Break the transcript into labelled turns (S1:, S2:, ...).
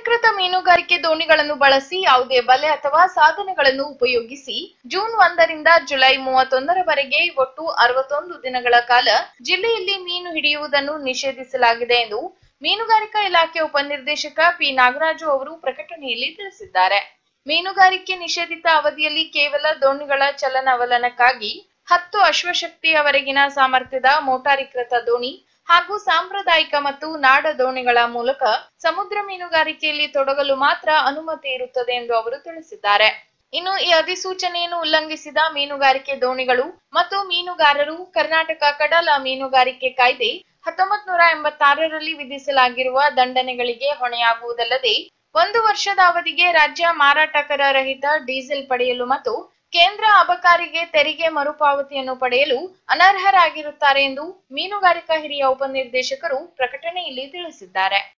S1: ಅಧಿಕೃತ ಮೀನುಗಾರಿಕೆ ದೋಣಿಗಳನ್ನು ಬಳಸಿ ಯಾವುದೇ ಬಲೆ ಅಥವಾ ಸಾಧನಗಳನ್ನು ಉಪಯೋಗಿಸಿ ಜೂನ್ ಒಂದರಿಂದ ಜುಲೈ ಮೂವತ್ತೊಂದರವರೆಗೆ ಒಟ್ಟು ಅರವತ್ತೊಂದು ದಿನಗಳ ಕಾಲ ಜಿಲ್ಲೆಯಲ್ಲಿ ಮೀನು ಹಿಡಿಯುವುದನ್ನು ನಿಷೇಧಿಸಲಾಗಿದೆ ಎಂದು ಮೀನುಗಾರಿಕಾ ಇಲಾಖೆ ಉಪನಿರ್ದೇಶಕ ಪಿ ನಾಗರಾಜು ಅವರು ಪ್ರಕಟಣೆಯಲ್ಲಿ ತಿಳಿಸಿದ್ದಾರೆ ಮೀನುಗಾರಿಕೆ ನಿಷೇಧಿತ ಅವಧಿಯಲ್ಲಿ ಕೇವಲ ದೋಣಿಗಳ ಚಲನವಲನಕ್ಕಾಗಿ ಹತ್ತು ಅಶ್ವಶಕ್ತಿಯವರೆಗಿನ ಸಾಮರ್ಥ್ಯದ ಮೋಟಾರೀಕೃತ ದೋಣಿ ಹಾಗೂ ಸಾಂಪ್ರದಾಯಿಕ ಮತ್ತು ನಾಡ ದೋಣಿಗಳ ಮೂಲಕ ಸಮುದ್ರ ಮೀನುಗಾರಿಕೆಯಲ್ಲಿ ತೊಡಗಲು ಮಾತ್ರ ಅನುಮತಿ ಇರುತ್ತದೆ ಎಂದು ಅವರು ತಿಳಿಸಿದ್ದಾರೆ ಇನ್ನು ಈ ಅಧಿಸೂಚನೆಯನ್ನು ಉಲ್ಲಂಘಿಸಿದ ಮೀನುಗಾರಿಕೆ ದೋಣಿಗಳು ಮತ್ತು ಮೀನುಗಾರರು ಕರ್ನಾಟಕ ಕಡಲ ಮೀನುಗಾರಿಕೆ ಕಾಯ್ದೆ ಹತ್ತೊಂಬತ್ ನೂರ ಎಂಬತ್ತಾರರಲ್ಲಿ ವಿಧಿಸಲಾಗಿರುವ ದಂಡನೆಗಳಿಗೆ ಹೊಣೆಯಾಗುವುದಲ್ಲದೆ ಒಂದು ವರ್ಷದ ಅವಧಿಗೆ ರಾಜ್ಯ ಮಾರಾಟಕರ ರಹಿತ ಡೀಸೆಲ್ ಪಡೆಯಲು ಮತ್ತು ಕೇಂದ್ರ ಅಬಕಾರಿಗೆ ತೆರಿಗೆ ಮರುಪಾವತಿಯನ್ನು ಪಡೆಯಲು ಅನರ್ಹರಾಗಿರುತ್ತಾರೆ ಎಂದು ಮೀನುಗಾರಿಕಾ ಹಿರಿಯ ಉಪನಿರ್ದೇಶಕರು ಪ್ರಕಟಣೆಯಲ್ಲಿ ತಿಳಿಸಿದ್ದಾರೆ